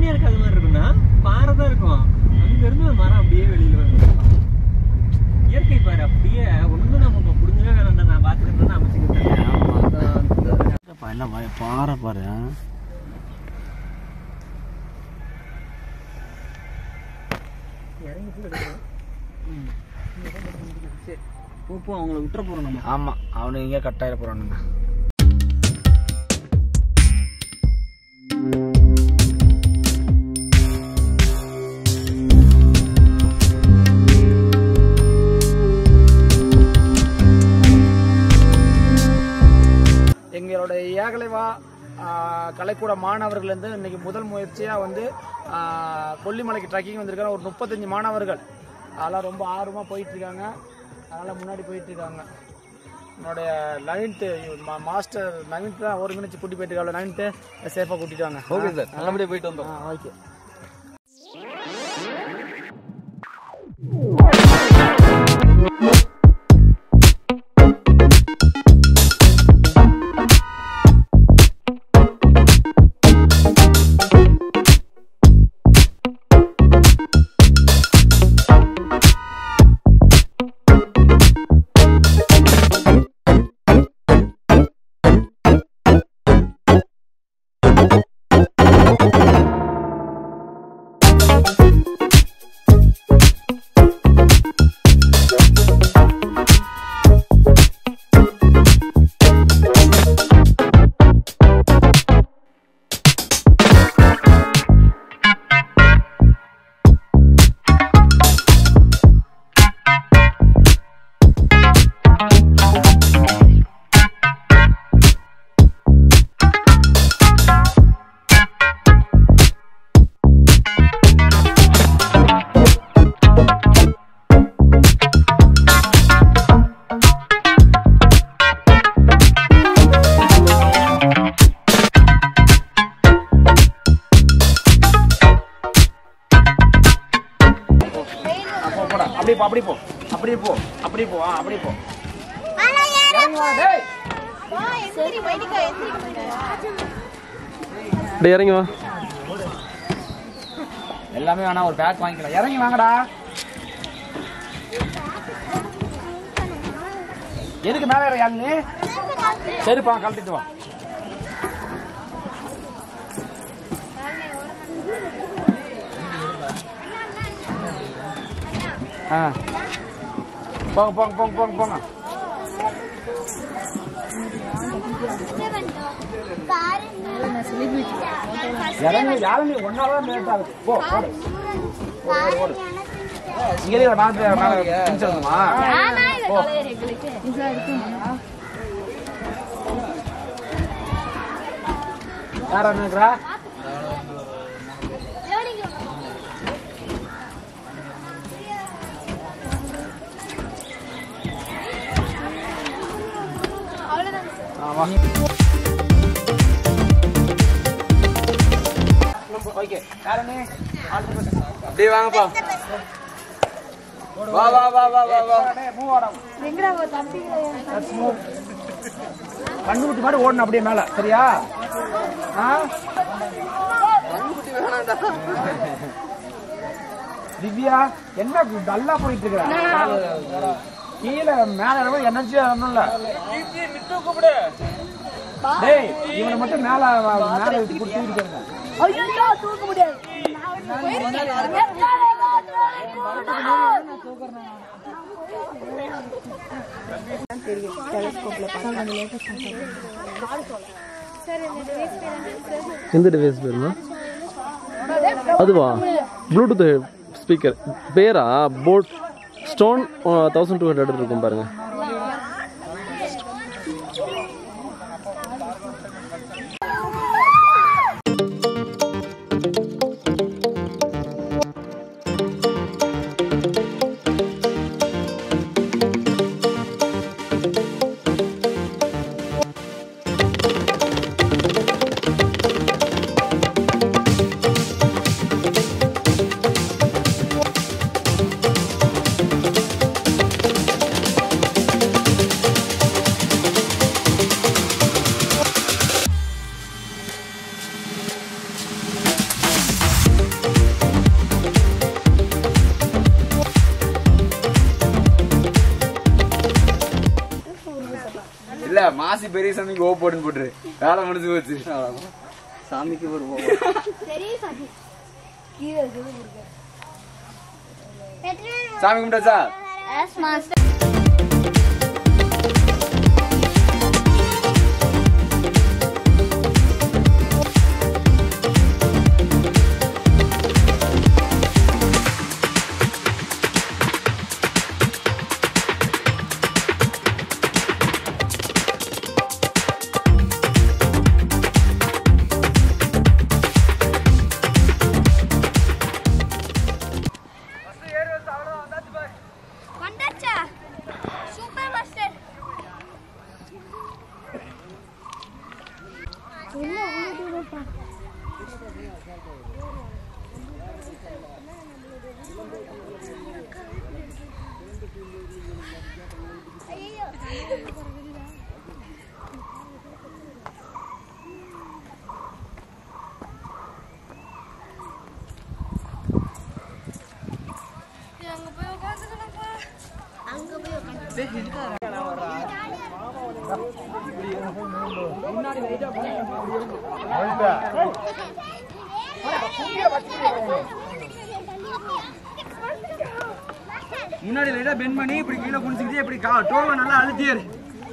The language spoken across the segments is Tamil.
ஏன் எனக்கு அது மாதிரி இருக்குன்னா பாறை தான் இருக்கும் அங்க இருந்து ஒரு மரம் அப்படியே வெளியில வந்து இயற்கை பாரு அப்படியே ஒண்ணு நமக்கு புரிஞ்சவே வேணாம்டா நான் பாத்துக்கிட்டு அமைச்சுக்கிட்டேன் ஆமா அதான் அந்த- எல்லாம் வய- பாறை பாரு ஆ. இறங்கி போய் எடுக்கணும். ம். சரி. போ போ அவங்கள விட்டுற போறோம் நம்ம ஆமா அவனுக்கு இங்கே கட்டாயிர போறானுங்க எங்களுடைய ஏகலைவா ஆஹ், கலைக்கூட மாணவர்கள் வந்து இன்னைக்கு முதல் முயற்சியாக வந்து ஆஹ், கொல்லிமலைக்கு ட்ரக்கிங் வந்திருக்கிற ஒரு முப்பத்தஞ்சு மாணவர்கள் அதெல்லாம் ரொம்ப ஆர்வமாக போயிட்டு இருக்காங்க அதெல்லாம் முன்னாடி போயிட்டு இருக்காங்க என்னுடைய நைன்த்து மாஸ்டர் நைன்த்து தான் ஒருங்கிணைச்சு கூட்டி போயிட்டு இருக்காங்க நைன்த்து சேஃபாக கூட்டிட்டு வாங்க ஓகே சார் நல்லபடியா போயிட்டு வந்தோம் ஆ ஓகே அப்போ போடா அப்படி போ அப்படி போ அப்படி போ அப்படி போ ஆ அப்படி போ இறங்கு வா, டேய் டேய் இறங்கி வா எல்லாமே வேணா ஒரு பேக் வாங்கிக்கலாம் இறங்கி வாங்கடா எதுக்கு மேலே ஏற யாழ்னி சரிப்பா கழட்டிட்டு வா ஆ போங்க போங்க போங்க போங்க போங்க இறங்கி யாரும் ஒன்னாதான் லேட் ஆகுது போ ஓடு இங்கே மேலே மேலே பிடிச்சிருந்துமா யாரா நினைக்கிறா ஆமா ஓகே யாருமே அப்படியே வாங்கப்பா வா வா வா வா வா வா மூவ் ஆடம் கண்ணுக்குட்டி மாதிரி ஓடணும் அப்படியே மேல சரியா ஆ? திவ்யா என்ன டல்லா போயிட்டு இருக்கிற கீழே மேல இறங்க எனர்ஜியா வரணும்ல டேய் இவனை மட்டும் மேல மேல வச்சு கொடுத்து எந்த டிவைஸ் பேருமா அதுவா ப்ளூடூத் ஸ்பீக்கர் பேரா boAt stone thousand two hundred இருக்கும் பாருங்க மாசி பெரிய சாமிக்கு ஓ போட்டுன்னு போட்டுரு வேலை முடிஞ்சு போச்சு அவ்வளவுதான். சாமிக்கு ஒரு சாமி கும்பிட்டாச்சா வந்தாச்சா சூப்பர் மாஸ்டர் அங்க போய் உட்காந்துக்கணும்ப்பா அங்க போய் உட்காந்து முன்னாடி லைட்டா பெண்ட் பண்ணி இப்படி கீழே குனிச்சுக்கிட்டே இப்படி கா டோவை நல்லா அழுத்தியாரு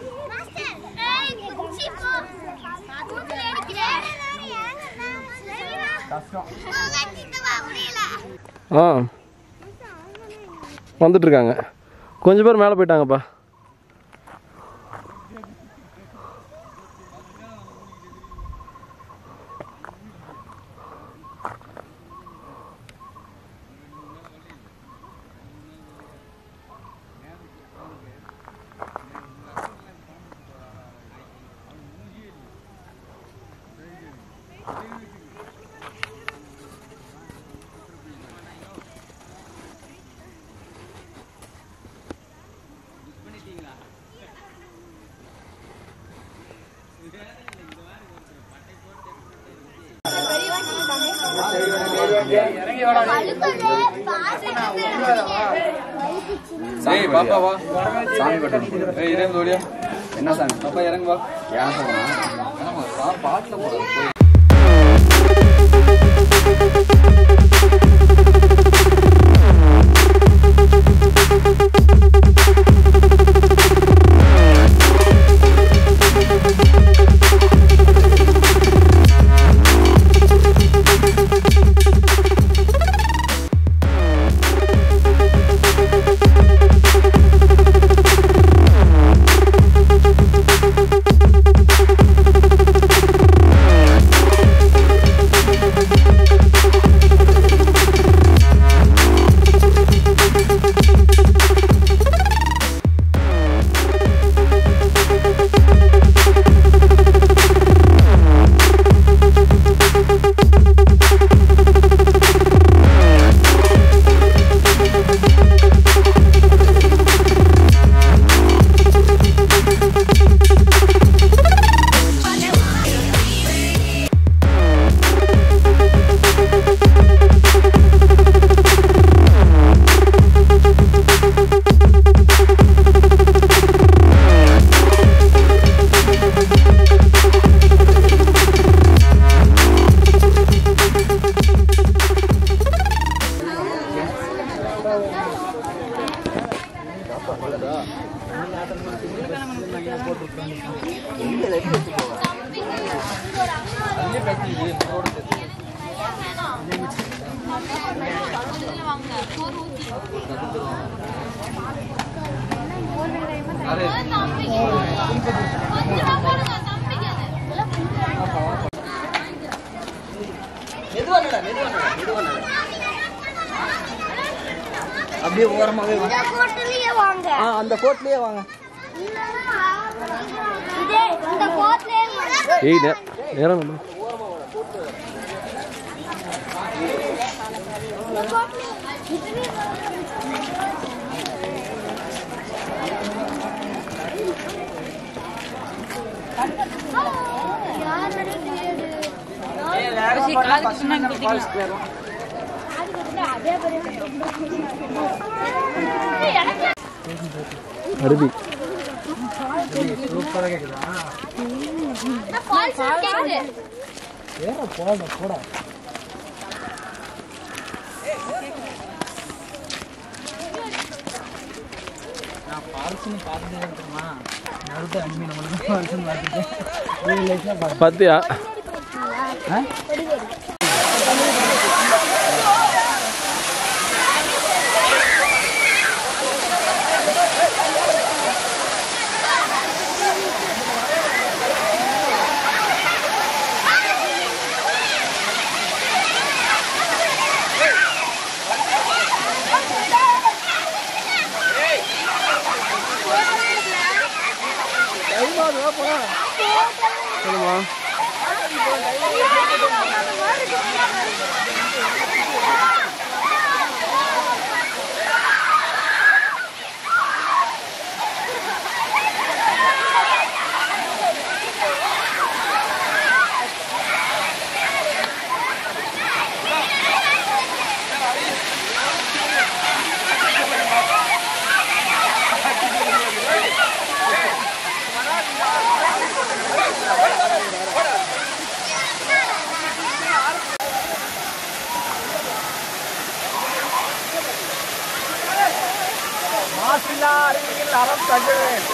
ஆ வந்துட்டு இருக்காங்க கொஞ்சம் பேர் மேலே போயிட்டாங்கப்பா ஏய் பாப்பா வா சாமி கட்டணும் ஏய் இதே தோடியா என்ன சாமி பாப்பா இறங்கு வா ஏன் சொன்னா பாட்டுல போட அப்படியே ஓரமாவே வா இந்த கோட்டிலேயே வாங்க ஆ அந்த கோட்லயே வாங்க இதே இந்த கோட்டிலேயே வாங்க ஏய் நே நேரம் இல்லை. இந்த கோட்டிலேயே இதுவே யார் தெரியாது அதே அருவி சூப்பரா கேக்குதா ஃபால்ஸ் கேக்குது ஏற போட போட நான் ஃபால்ஸ்னு பார்த்ததே இருக்குமா நடுத்த அனிமே நம்மளுக்கு ஃபால்ஸ்னு பார்த்துட்டேன் ரியல் லைஃப்ல பார்த்தேன் பார்த்தியா சொல்லுமா மாசில்லா அறிவியல் அறம் தகவல்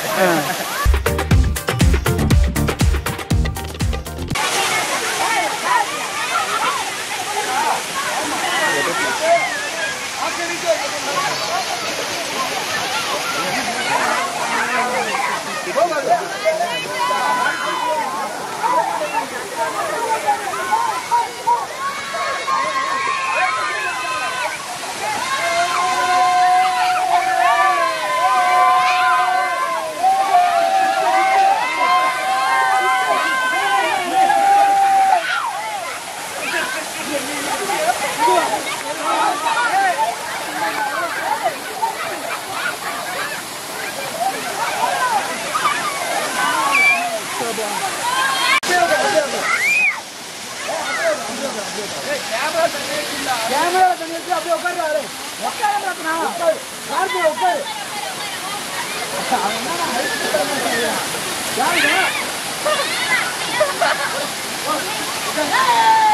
கேமரா தண்ணி வச்சு அப்படியே உட்காரு உட்காரு உட்காரு உட்காரு உட்காரு அவன் என்னடா height யாருங்க